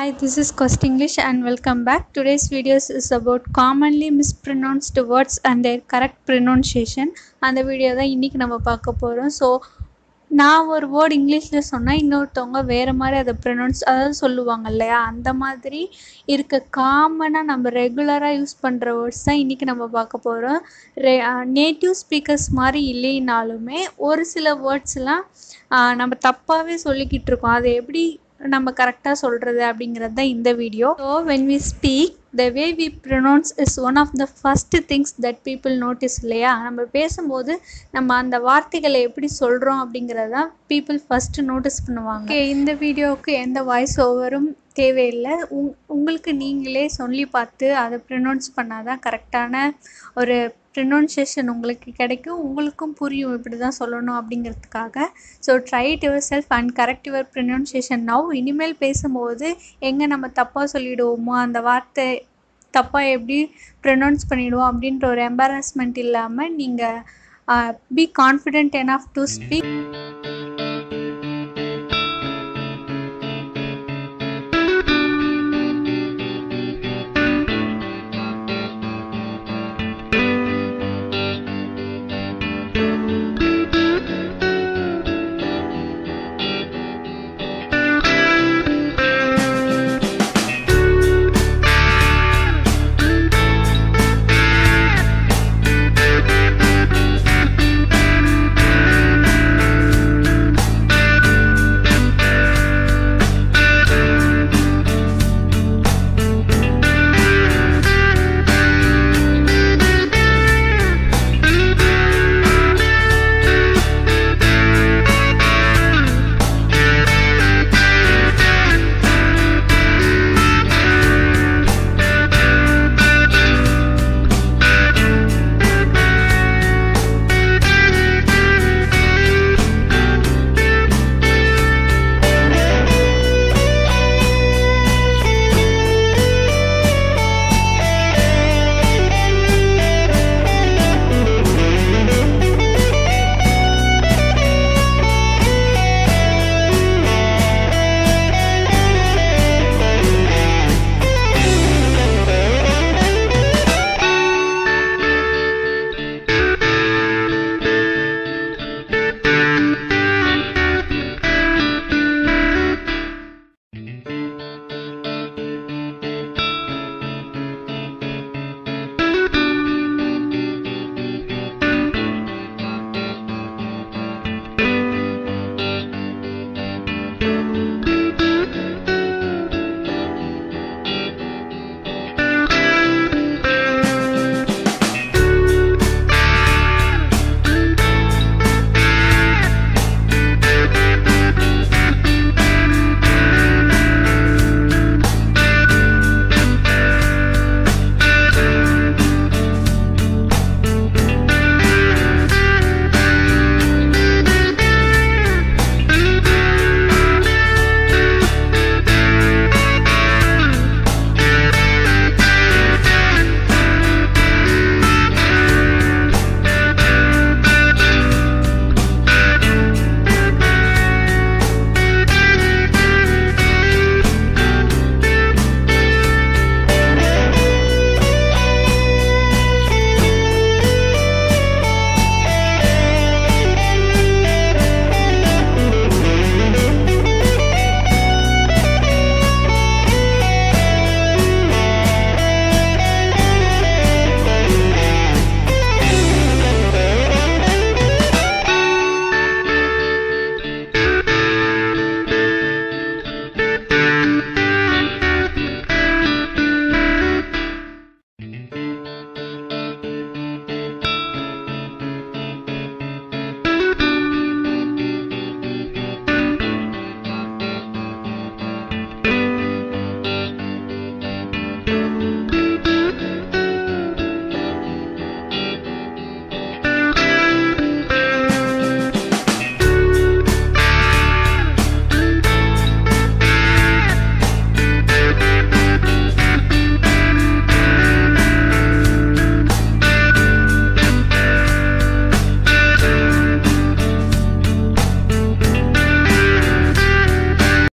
Hi, this is Cost English and welcome back. Today's videos is about commonly mispronounced words and their correct pronunciation. அந்த video தான் இன்றைக்கி நம்ம பார்க்க போகிறோம் so நான் ஒரு வேர்டு இங்கிலீஷில் சொன்னால் இன்னொருத்தவங்க வேறு மாதிரி அதை ப்ரொனவுன்ஸ் அதாவது சொல்லுவாங்க இல்லையா அந்த மாதிரி இருக்க காமனாக நம்ம ரெகுலராக யூஸ் பண்ணுற வேர்ட்ஸ் தான் இன்றைக்கி நம்ம பார்க்க போகிறோம் ரெ நேட்டிவ் ஸ்பீக்கர்ஸ் மாதிரி இல்லைனாலுமே ஒரு சில வேர்ட்ஸ்லாம் நம்ம தப்பாகவே சொல்லிக்கிட்டு இருக்கோம் அதை எப்படி நம்ம கரெக்டாக சொல்கிறது அப்படிங்கிறது தான் இந்த video so when we speak the way we pronounce is one of the first things that people notice இல்லையா நம்ம பேசும்போது நம்ம அந்த வார்த்தைகளை எப்படி சொல்கிறோம் அப்படிங்கிறது தான் பீப்புள் ஃபஸ்ட்டு நோட்டீஸ் பண்ணுவாங்க ஓகே இந்த வீடியோவுக்கு எந்த வாய்ஸ் ஓவரும் தேவையில்லை உங் உங்களுக்கு நீங்களே சொல்லி பார்த்து அதை ப்ரொனவுன்ஸ் பண்ணால் தான் கரெக்டான ஒரு ப்ரொனவுன்சியேஷன் உங்களுக்கு கிடைக்கும் உங்களுக்கும் புரியும் இப்படி தான் சொல்லணும் அப்படிங்கிறதுக்காக so try it yourself and correct your pronunciation now இனிமேல் பேசும்போது எங்கே நம்ம தப்பாக சொல்லிவிடுவோமோ அந்த வார்த்தை தப்பாக எப்படி ப்ரொனவுன்ஸ் பண்ணிவிடுவோம் அப்படின்ற ஒரு எம்பாரஸ்மெண்ட் இல்லாமல் நீங்கள் be confident enough to speak